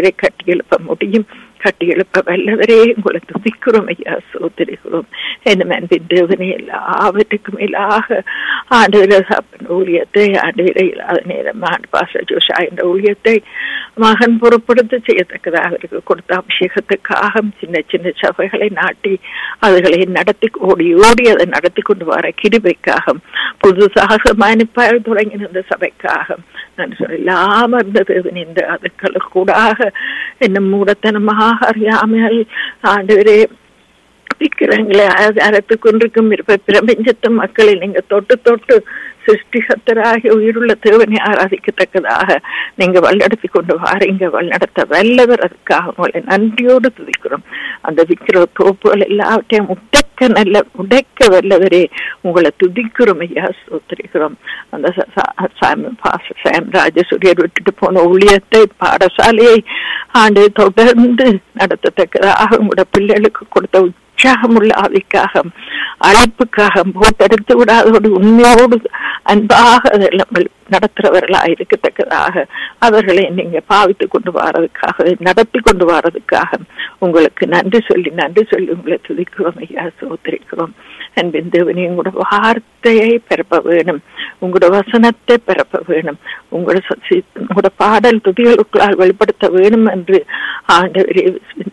ஆண்டவரை கட்டி எழுப்ப முடியும் கட்டி எழுப்ப வல்லவரே உங்களை துதிக்கிறோம் ஐயா சோதரிகிறோம் என்ன அன்பின் தேவனே எல்லாவற்றுக்கும் மேலாக ஆண்டவர ஊழியத்தை ஆண்டவரை இல்லாத நேரம் ஆண்டு பாச ஜோஷா என்ற ஊழியத்தை மகன் பொறுப்படுத்த செய்யத்தக்கதாக அவருக்கு கொடுத்த அபிஷேகத்துக்காக சின்ன சின்ன சபைகளை நாட்டி அதுகளை நடத்தி ஓடி ஓடி அதை நடத்தி கொண்டு வர கிருபைக்காக புதுசாக மனுப்பால் தொடங்கின இந்த சபைக்காக நான் சொல்லாம இருந்தது இந்த அதுக்களுக்கு கூடாக என்ன மூடத்தனமாக அறியாமல் ஆண்டவரே விக்கிரங்களை அரைத்து கொண்டிருக்கும் இருப்ப பிரபஞ்சத்து மக்களை நீங்க தொட்டு தொட்டு சிருஷ்டிகத்தராகி உயிருள்ள தேவனை ஆராதிக்கத்தக்கதாக நீங்க வழிநடத்தி கொண்டு வாரீங்க வழிநடத்த வல்லவர் அதுக்காக உங்களை நன்றியோடு துதிக்கிறோம் அந்த விக்கிர தோப்புகள் எல்லாவற்றையும் உடைக்க நல்ல உடைக்க வல்லவரே உங்களை துதிக்கிறோம் ஐயா சோத்திரிக்கிறோம் அந்த சாம் ராஜசூரியர் விட்டுட்டு போன ஊழியத்தை பாடசாலையை ஆண்டு தொடர்ந்து நடத்தத்தக்கதாக உங்களோட பிள்ளைகளுக்கு கொடுத்த உற்சாகமுள்ள ஆவிக்காக அழைப்புக்காக போட்டெடுத்து விடாதோடு உண்மையோடு அன்பாக நடத்துறவர்களா இருக்கத்தக்கதாக அவர்களை நீங்க பாவித்து கொண்டு வர்றதுக்காக நடத்தி கொண்டு வர்றதுக்காக உங்களுக்கு நன்றி சொல்லி நன்றி சொல்லி உங்களை துதிக்கிறோம் ஐயா சோதரிக்கிறோம் அன்பின் தேவனி உங்களோட வார்த்தையை பரப்ப வேணும் உங்களோட வசனத்தை பரப்ப வேணும் உங்களோட உங்களோட பாடல் துதிகளுக்குள்ளால் வெளிப்படுத்த வேணும் என்று ஆண்டவரே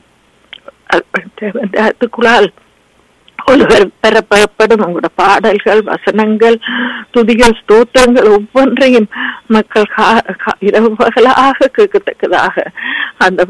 அதுக்குள்ளால் ஒருவர் பெறப்படும் உங்களோட பாடல்கள் வசனங்கள் துதிகள் ஸ்தோத்திரங்கள் ஒவ்வொன்றையும் மக்கள் இரவு பகலாக கேட்கத்தக்கதாக அந்த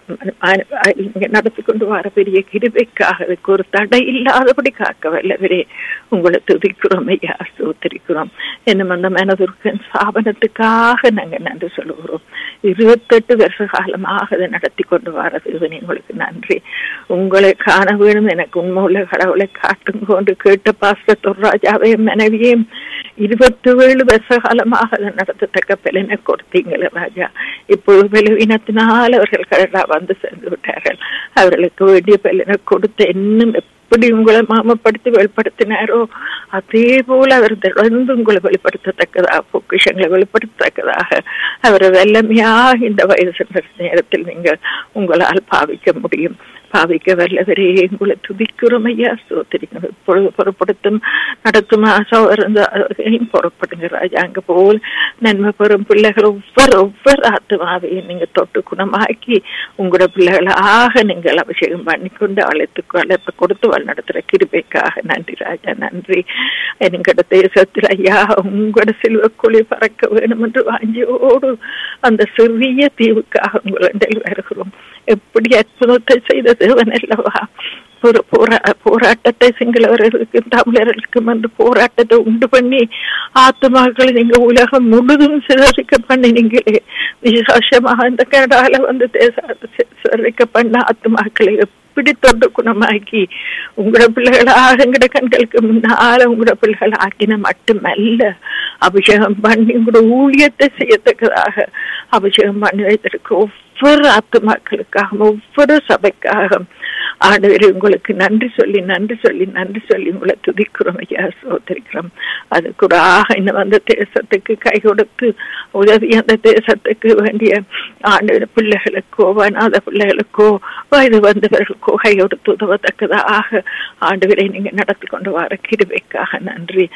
நடத்தி கொண்டு வர பெரிய கிருபைக்காக அதுக்கு ஒரு தடை இல்லாதபடி காக்க வல்லவரே உங்களை துதிக்கிறோம் ஐயா சோத்திரிக்கிறோம் என்னும் அந்த மனதுர்கன் ஸ்தாபனத்துக்காக நாங்க நன்றி சொல்லுகிறோம் இருபத்தெட்டு வருஷ காலமாக அதை நடத்தி கொண்டு வரது உங்களுக்கு நன்றி உங்களை காண வேணும் எனக்கு உண்மை உள்ள கடவுளை காட்டும் கொண்டு கேட்ட பாஸ்டர் தொர்ராஜாவையும் மனைவியும் இருபத்தி ஏழு வருஷ காலமாக அதை நடத்தத்தக்க பலனை கொடுத்தீங்களே ராஜா இப்போது பலவீனத்தினால் அவர்கள் கடலா வந்து சேர்ந்து விட்டார்கள் அவர்களுக்கு வேண்டிய பலனை கொடுத்து இன்னும் எப்படி உங்களை மாமப்படுத்தி வெளிப்படுத்தினாரோ அதே போல அவர் தொடர்ந்து உங்களை வெளிப்படுத்தத்தக்கதாக பொக்கிஷங்களை வெளிப்படுத்தத்தக்கதாக அவரை வெள்ளமையாக இந்த வயசு நேரத்தில் நீங்கள் உங்களால் பாவிக்க முடியும் பாவிக்க வல்லவரே உங்களை துதிக்கிறோம் ஐயா சோத்திரிக்கணும் இப்பொழுது புறப்படுத்தும் நடத்தும் சோதரையும் புறப்படுங்க ராஜா அங்க போல் நன்மை பெறும் பிள்ளைகள் ஒவ்வொரு ஒவ்வொரு ஆத்மாவையும் நீங்க தொட்டு குணமாக்கி உங்களோட பிள்ளைகளாக நீங்கள் அபிஷேகம் பண்ணிக்கொண்டு அழைத்து அழைப்பு கொடுத்து வழிநடத்துற கிருபைக்காக நன்றி ராஜா நன்றி எங்களோட தேசத்தில் ஐயா உங்களோட சிலுவக்குழி பறக்க வேணும் என்று வாஞ்சியோடு அந்த சிறிய தீவுக்காக உங்களிடம் வருகிறோம் எப்படி அற்புதத்தை செய்த தேவன் அல்லவா ஒரு போரா போராட்டத்தை சிங்களவர்களுக்கும் தமிழர்களுக்கும் என்று போராட்டத்தை உண்டு பண்ணி ஆத்மாக்களை நீங்க உலகம் முழுதும் சிதறிக்க பண்ணினீங்களே விசேஷமாக இந்த கனடால வந்து சிதறிக்க பண்ண ஆத்மாக்களை எப்படி தொண்டு குணமாக்கி உங்களோட பிள்ளைகளாக எங்கட கண்களுக்கு முன்னால உங்களோட பிள்ளைகள் ஆக்கின மட்டுமல்ல அபிஷேகம் பண்ணி உங்களோட ஊழியத்தை செய்யத்தக்கதாக அபிஷேகம் பண்ணி வைத்திருக்க ஒவ்வொரு ஆத்மாக்களுக்காக ஒவ்வொரு சபைக்காக ஆண்டவரே உங்களுக்கு நன்றி சொல்லி நன்றி சொல்லி நன்றி சொல்லி உங்களை துதிக்கிறோம் ஐயா சோதரிக்கிறோம் அது கூட இன்னும் அந்த தேசத்துக்கு கை கொடுத்து உதவி அந்த தேசத்துக்கு வேண்டிய ஆண்டு பிள்ளைகளுக்கோ வனாத பிள்ளைகளுக்கோ வயது வந்தவர்களுக்கோ கை கொடுத்து உதவத்தக்கதாக ஆண்டவரை நீங்க நடத்தி கொண்டு வர கிருபைக்காக நன்றி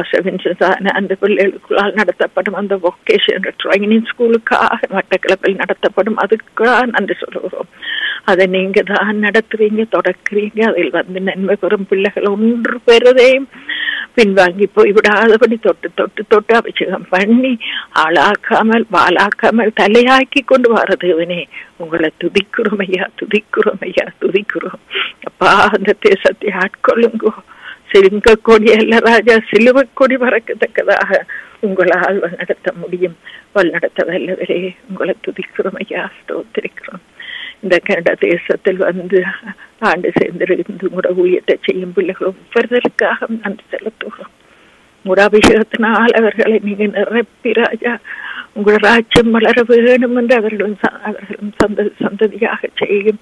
அந்த பிள்ளைகளுக்குள்ளால் நடத்தப்படும் அந்த வொக்கேஷன் ட்ரைனிங் ஸ்கூலுக்காக மட்டக்கிழப்பில் நடத்தப்படும் அதுக்காக நன்றி சொல்லுகிறோம் அதை நீங்க தான் நடத்துறீங்க தொடக்குறீங்க அதில் வந்து நன்மை பெறும் பிள்ளைகள் ஒன்று பெறுதையும் பின்வாங்கி போய் விடாதபடி தொட்டு தொட்டு தொட்டு அபிஷேகம் பண்ணி ஆளாக்காமல் வாளாக்காமல் தலையாக்கி கொண்டு வர தேவனே உங்களை துதிக்கிறோம் ஐயா துதிக்கிறோம் ஐயா துதிக்கிறோம் அப்பா அந்த தேசத்தை ஆட்கொள்ளுங்கோ சிறுங்க கொடி அல்ல ராஜா சிலுவை கொடி பறக்கத்தக்கதாக உங்களால் நடத்த முடியும் வழிநடத்த வல்லவரே உங்களை துதிக்கிறோம் ஐயா ஸ்தோத்திரிக்கிறோம் இந்த கனடா தேசத்தில் வந்து ஆண்டு சேர்ந்திருந்து உங்களோட ஊழியத்தை செய்யும் பிள்ளைகள் ஒவ்வொருத்தருக்காக நன்றி செலுத்துகிறோம் உங்களோட அபிஷேகத்தினால் அவர்களை நீங்க நிரப்பி ராஜா உங்களோட ராஜ்யம் வளர வேணும் என்று அவர்களும் அவர்களும் சந்த சந்ததியாக செய்யும்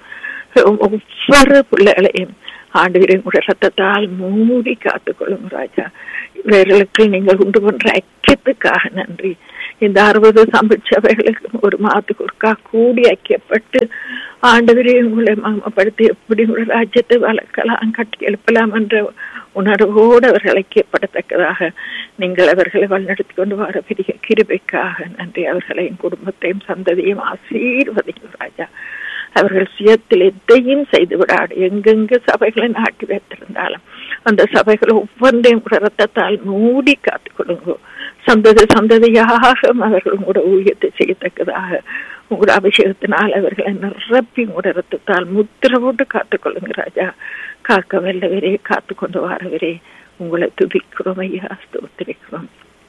ஒவ்வொரு பிள்ளைகளையும் ஆண்டு உங்களுடைய ரத்தத்தால் மூடி காத்துக்கொள்ளும் ராஜா இவர்களுக்கு நீங்கள் உண்டு பண்ற ஐக்கியத்துக்காக நன்றி இந்த அறுபது தமிழ் சபைகளுக்கு ஒரு மாதத்துக்கு ஒருக்கா கூடி ஐக்கியப்பட்டு ஆண்டவரே உங்களை மமப்படுத்தி எப்படி உங்களை ராஜ்யத்தை வளர்க்கலாம் கட்டி எழுப்பலாம் என்ற உணர்வோடு அவர்கள் ஐக்கியப்படத்தக்கதாக நீங்கள் அவர்களை வழிநடத்தி கொண்டு வர பெரிய கிருபைக்காக நன்றி அவர்களையும் குடும்பத்தையும் சந்ததியும் ஆசீர்வதிக்கும் ராஜா அவர்கள் சுயத்தில் எதையும் செய்து விடாது எங்கெங்கு சபைகளை நாட்டி வைத்திருந்தாலும் அந்த சபைகள் ஒவ்வொன்றையும் கூட ரத்தத்தால் மூடி காத்துக் கொடுங்க சந்ததி சந்ததியாக அவர்கள் உங்களோட ஊழியத்தை செய்யத்தக்கதாக உங்களோட அபிஷேகத்தினால் அவர்களை நிரப்பி உங்களோட ரத்தத்தால் முத்திர போட்டு காத்துக்கொள்ளுங்க ராஜா காக்க வல்லவரே காத்து கொண்டு வரவரே உங்களை துதிக்கிறோம் ஐயா ஸ்தோத்திரிக்கிறோம்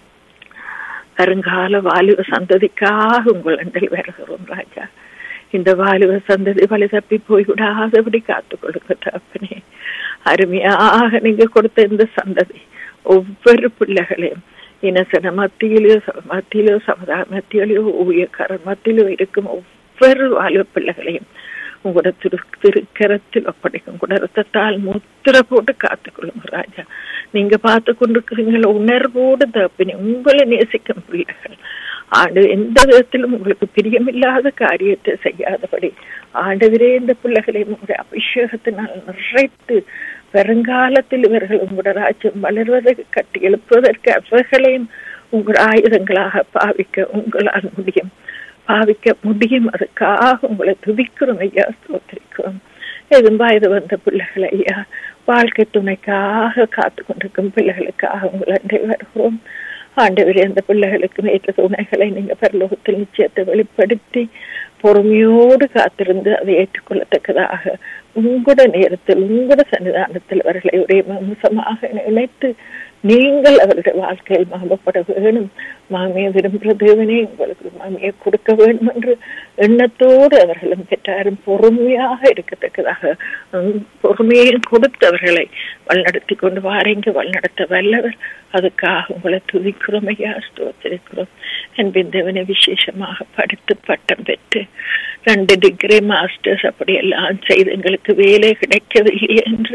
வருங்கால வாலிப சந்ததிக்காக உங்கள் அண்டில் வருகிறோம் ராஜா இந்த வாலிப சந்ததி வழி தப்பி போய்விடாதபடி காத்துக்கொள்ளுங்க தப்பனே அருமையாக நீங்க கொடுத்த இந்த சந்ததி ஒவ்வொரு பிள்ளைகளையும் இனசன மத்தியிலோ மத்தியிலோ சமுதாய மத்தியிலோ ஊழியக்காரர் மத்தியிலோ இருக்கும் ஒவ்வொரு வாலிப பிள்ளைகளையும் உங்களோட திரு திருக்கரத்தில் ஒப்படைக்கும் கூட ரத்தத்தால் முத்திர போட்டு காத்துக்கொள்ளுங்க ராஜா நீங்க பார்த்து கொண்டிருக்கிறீங்கள உணர்வோடு தப்பினி உங்களை நேசிக்கும் பிள்ளைகள் ஆண்டு எந்த விதத்திலும் உங்களுக்கு பிரியமில்லாத காரியத்தை செய்யாதபடி ஆண்டவரே இந்த பிள்ளைகளை உங்களுடைய அபிஷேகத்தினால் நிறைத்து வருங்காலத்தில் இவர்கள் உங்களோட ராஜ்யம் வளர்வதற்கு கட்டி எழுப்புவதற்கு அவர்களையும் உங்கள் ஆயுதங்களாக பாவிக்க உங்களால் முடியும் பாவிக்க முடியும் அதுக்காக உங்களை துதிக்கிறோம் ஐயா ஸ்தோத்திரிக்கிறோம் எதும்பா இது வந்த பிள்ளைகள் ஐயா வாழ்க்கை துணைக்காக காத்து கொண்டிருக்கும் பிள்ளைகளுக்காக உங்களை அண்டை வருகிறோம் ஆண்டவரே அந்த பிள்ளைகளுக்கு ஏற்ற துணைகளை நீங்க பரலோகத்தில் நிச்சயத்தை வெளிப்படுத்தி பொறுமையோடு காத்திருந்து அதை ஏற்றுக்கொள்ளத்தக்கதாக உங்களோட நேரத்தில் உங்களோட சன்னிதானத்தில் அவர்களை ஒரே மாம்சமாக இணைத்து நீங்கள் அவருடைய வாழ்க்கையில் மகப்பட வேணும் மாமியை விரும்புகிற தேவனே உங்களுக்கு மாமியை கொடுக்க வேண்டும் என்று எண்ணத்தோடு அவர்களும் பெற்றாரும் பொறுமையாக இருக்கத்தக்கதாக பொறுமையையும் கொடுத்து அவர்களை வழிநடத்தி கொண்டு வாரீங்க வழிநடத்த வல்லவர் அதுக்காக உங்களை துதிக்கிறோம் ஐயா ஸ்தோத்திருக்கிறோம் என்பின் தேவனை விசேஷமாக படித்து பட்டம் பெற்று ரெண்டு டிகிரி மாஸ்டர்ஸ் அப்படி எல்லாம் செய்து எங்களுக்கு வேலை கிடைக்கவில்லை என்று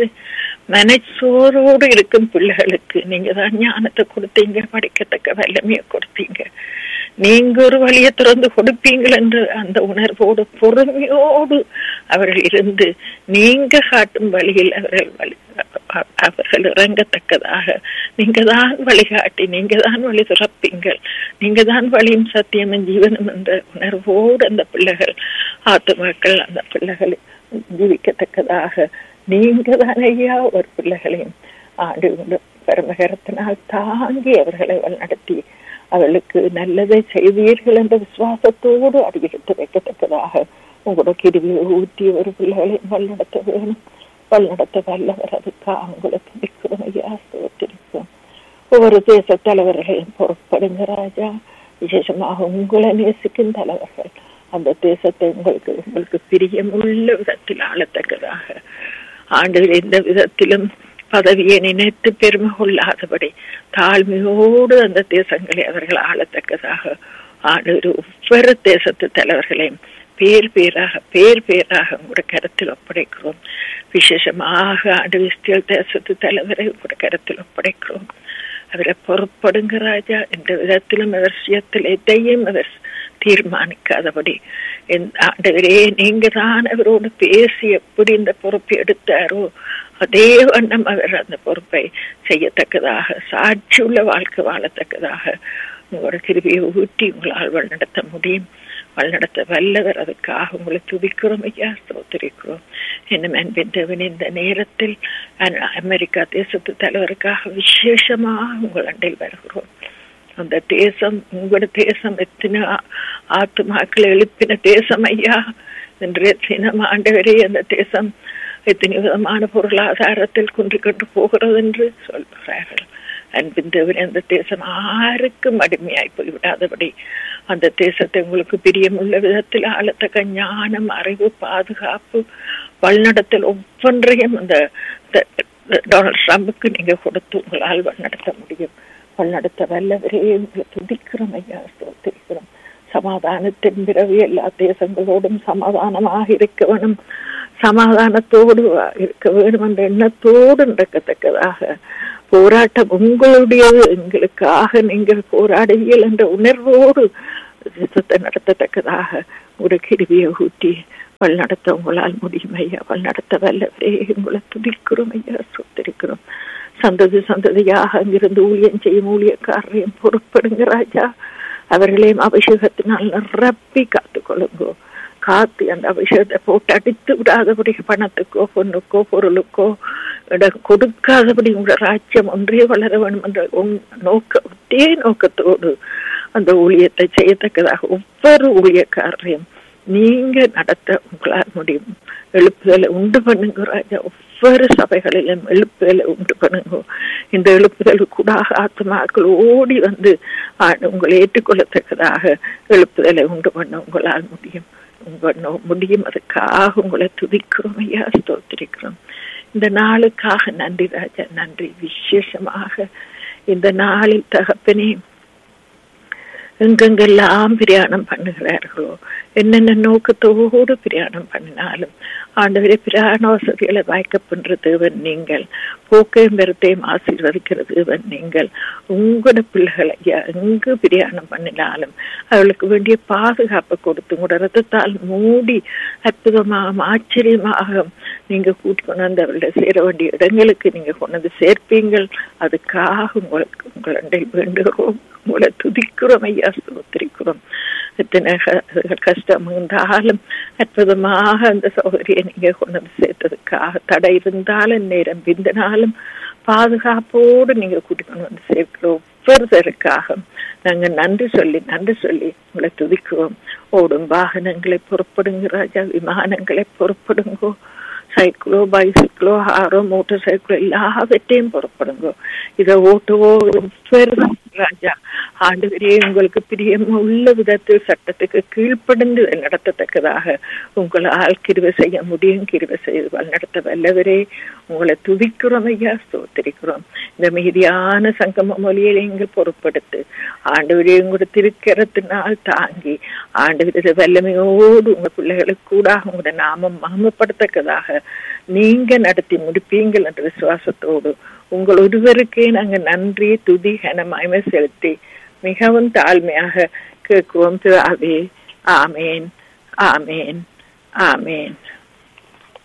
மனச்சோரோடு இருக்கும் பிள்ளைகளுக்கு நீங்க தான் ஞானத்தை கொடுத்தீங்க படிக்கத்தக்க வல்லமையை கொடுத்தீங்க நீங்க ஒரு வழியை திறந்து கொடுப்பீங்கள் என்று அந்த உணர்வோடு பொறுமையோடு அவர்கள் இருந்து நீங்க காட்டும் வழியில் அவர்கள் வழி அவர்கள் இறங்கத்தக்கதாக நீங்க தான் வழிகாட்டி நீங்க தான் வழி துறப்பீங்கள் நீங்க தான் வழியும் சத்தியமும் ஜீவனும் என்ற உணர்வோடு அந்த பிள்ளைகள் ஆத்துமாக்கள் அந்த பிள்ளைகள் ஜீவிக்கத்தக்கதாக நீங்க தான் ஐயா ஒரு பிள்ளைகளையும் ஆண்டு பரமகரத்தினால் தாங்கி அவர்களை நடத்தி அவளுக்கு நல்லதை செய்வீர்கள் என்ற விசுவாசத்தோடு அடியெடுத்து வைக்கத்தக்கதாக உங்களோட கிருவியை ஊற்றி ஒரு பிள்ளைகளையும் வழிநடத்த வேணும் வழிநடத்த வல்லவர் அதுக்காக உங்களுக்கு நிற்கிறோம் ஐயா ஸ்தோத்திருக்கும் ஒவ்வொரு தேச தலைவர்களையும் பொறுப்படுங்க ராஜா விசேஷமாக உங்களை நேசிக்கும் தலைவர்கள் அந்த தேசத்தை உங்களுக்கு உங்களுக்கு பிரியமுள்ள விதத்தில் ஆளத்தக்கதாக ஆண்டு எந்த விதத்திலும் பதவியை நினைத்து பெருமை கொள்ளாதபடி தாழ்மையோடு அந்த தேசங்களை அவர்கள் ஆளத்தக்கதாக ஆண்டு ஒவ்வொரு தேசத்து தலைவர்களையும் பேர் பேராக பேர் பேராக உங்களோட கருத்தில் ஒப்படைக்கிறோம் விசேஷமாக ஆண்டு விஸ்தியல் தேசத்து தலைவரை உங்களோட கருத்தில் ஒப்படைக்கிறோம் அவரை பொறுப்படுங்க ராஜா எந்த விதத்திலும் அவர் சுயத்தில் எதையும் அவர் தீர்மானிக்காதபடி ஆண்டவரே நீங்க தான் அவரோடு பேசி எப்படி இந்த பொறுப்பை எடுத்தாரோ அதே வண்ணம் அவர் அந்த பொறுப்பை செய்யத்தக்கதாக சாட்சியுள்ள வாழ்க்கை வாழத்தக்கதாக உங்களோட கிருபியை ஊட்டி உங்களால் வழிநடத்த முடியும் வழிநடத்த வல்லவர் அதுக்காக உங்களை துதிக்கிறோம் ஐயா ஸ்தோத்திரிக்கிறோம் என்ன அன்பின் தேவன் இந்த நேரத்தில் அமெரிக்கா தேசத்து தலைவருக்காக விசேஷமாக உங்கள் அண்டையில் வருகிறோம் அந்த தேசம் உங்களோட தேசம் எத்தனை ஆத்துமாக்களை எழுப்பின தேசம் ஐயா இன்றைய தினம் ஆண்டவரே அந்த தேசம் எத்தனை விதமான பொருளாதாரத்தில் குன்றி கொண்டு போகிறது என்று சொல்கிறார்கள் அன்பின் தேவன் அந்த தேசம் யாருக்கும் அடிமையாய் போய்விடாதபடி அந்த தேசத்தை உங்களுக்கு பிரியமுள்ள விதத்தில் ஆளத்தக்க ஞானம் அறிவு பாதுகாப்பு வழிநடத்தல் ஒவ்வொன்றையும் அந்த டொனால்ட் ட்ரம்புக்கு நீங்க கொடுத்து உங்களால் வழிநடத்த முடியும் வழிநடத்த வல்லவரே உங்களை துதிக்கிறோம் ஐயா ஸ்தோத்திரிக்கிறோம் சமாதானத்தின் பிறகு எல்லா தேசங்களோடும் சமாதானமாக இருக்க வேணும் சமாதானத்தோடு இருக்க வேண்டும் என்ற எண்ணத்தோடு நடக்கத்தக்கதாக போராட்டம் உங்களுடையது எங்களுக்காக நீங்கள் போராடுவீர்கள் என்ற உணர்வோடு யுத்தத்தை நடத்தத்தக்கதாக ஒரு கிருவியை ஊட்டி வல் நடத்த உங்களால் முடியும் ஐயா வல் நடத்த வல்லவரே உங்களை துதிக்கிறோம் ஐயா சொத்திருக்கிறோம் சந்ததி சந்ததியாக அங்கிருந்து ஊழியம் செய்யும் ஊழியக்காரரையும் பொறுப்படுங்க ராஜா அவர்களையும் அபிஷேகத்தினால் நிரப்பி காத்துக்கொள்ளுங்கோ காத்து அந்த அபிஷேகத்தை போட்டு அடித்து விடாதபடி பணத்துக்கோ பொண்ணுக்கோ பொருளுக்கோ இடம் கொடுக்காதபடி உங்களோட ராஜ்யம் ஒன்றே வளர வேண்டும் என்ற நோக்க ஒரே நோக்கத்தோடு அந்த ஊழியத்தை செய்யத்தக்கதாக ஒவ்வொரு ஊழியக்காரரையும் நீங்க நடத்த உங்களால் முடியும் எழுப்புதலை உண்டு பண்ணுங்க ராஜா ஒவ்வொரு சபைகளிலும் எழுப்புதலை உண்டு பண்ணுங்க இந்த எழுப்புதலுக்கூடாக ஆத்மாக்கள் ஓடி வந்து உங்களை ஏற்றுக்கொள்ளத்தக்கதாக எழுப்புதலை உண்டு பண்ண உங்களால் முடியும் உங்க முடியும் அதுக்காக உங்களை துதிக்கிறோம் ஐயா ஸ்தோத்திரிக்கிறோம் இந்த நாளுக்காக நன்றி ராஜா நன்றி விசேஷமாக இந்த நாளில் தகப்பனே எங்கெங்கெல்லாம் பிரயாணம் பண்ணுகிறார்களோ என்னென்ன நோக்கத்தோடு பிரயாணம் பண்ணினாலும் ஆண்டவரே பிரயாண வசதிகளை வாய்க்கப்படுற தேவன் நீங்கள் போக்கையும் பெறத்தையும் ஆசீர்வதிக்கிற தேவன் நீங்கள் உங்களோட பிள்ளைகளை எங்கு பிரயாணம் பண்ணினாலும் அவளுக்கு வேண்டிய பாதுகாப்பை கொடுத்து உங்களோட ரத்தத்தால் மூடி அற்புதமாக ஆச்சரியமாக நீங்க கூட்டி கொண்டு வந்து அவர்களை சேர வேண்டிய இடங்களுக்கு நீங்க கொண்டு வந்து சேர்ப்பீங்கள் அதுக்காக உங்களுக்கு உங்களை வேண்டுகிறோம் உங்களை துதிக்கிறோம் ஐயா ஸ்தோத்திரிக்கிறோம் எத்தனை கஷ்டம் இருந்தாலும் அற்புதமாக அந்த சௌகரியை நீங்க கொண்டு வந்து சேர்த்ததுக்காக தடை இருந்தாலும் நேரம் பிந்தினாலும் பாதுகாப்போடு நீங்க கூட்டிக் கொண்டு வந்து சேர்க்கிற ஒவ்வொருத்தருக்காக நாங்க நன்றி சொல்லி நன்றி சொல்லி உங்களை துதிக்கிறோம் ஓடும் வாகனங்களை பொறுப்படுங்க ராஜா விமானங்களை பொறுப்படுங்கோ சைக்கிளோ பைசிக்கிளோ ஆரோ மோட்டார் சைக்கிளோ எல்லாவற்றையும் புறப்படுங்க இதை ஓட்டுவோ ராஜா ஆண்டுவரே உங்களுக்கு பிரியம் உள்ள விதத்தில் சட்டத்துக்கு கீழ்ப்படிந்து நடத்தத்தக்கதாக உங்களால் கிருவை செய்ய முடியும் கிருவை செய்து நடத்த வல்லவரே உங்களை துதிக்கிறோம் ஐயா ஸ்தோத்திரிக்கிறோம் இந்த மீதியான சங்கம மொழியை நீங்கள் பொறுப்படுத்து ஆண்டவரே உங்களோட திருக்கரத்தினால் தாங்கி ஆண்டவரது வல்லமையோடு உங்க பிள்ளைகளுக்கு கூட உங்களோட நாமம் மகமப்படுத்தக்கதாக நீங்க நடத்தி முடிப்பீங்கள் என்ற விசுவாசத்தோடு உங்கள் ஒருவருக்கே நாங்க நன்றி துதி கனமாய்மை செலுத்தி மிகவும் தாழ்மையாக கேட்குவோம் திரு அவே ஆமேன் ஆமேன் ஆமேன்